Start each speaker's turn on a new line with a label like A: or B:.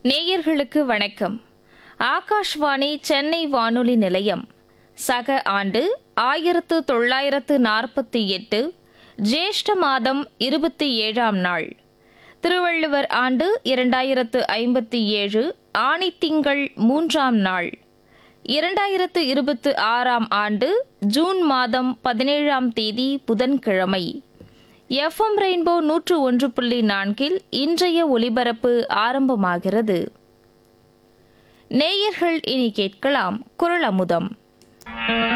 A: நேயர்களுக்கு வணக்கம் ஆகாஷ்வாணி சென்னை வானொலி நிலையம் சக ஆண்டு ஆயிரத்து தொள்ளாயிரத்து நாற்பத்தி எட்டு ஜேஷ்ட மாதம் இருபத்தி ஏழாம் நாள் திருவள்ளுவர் ஆண்டு இரண்டாயிரத்து ஐம்பத்தி ஏழு ஆணித்திங்கள் மூன்றாம் நாள் இரண்டாயிரத்து இருபத்து ஆறாம் ஆண்டு ஜூன் மாதம் பதினேழாம் தேதி புதன்கிழமை எஃப்எம் ரெயின்போ நூற்று ஒன்று புள்ளி நான்கில் இன்றைய ஒலிபரப்பு ஆரம்பமாகிறது நேயர்கள் இனி கேட்கலாம் குரல் அமுதம்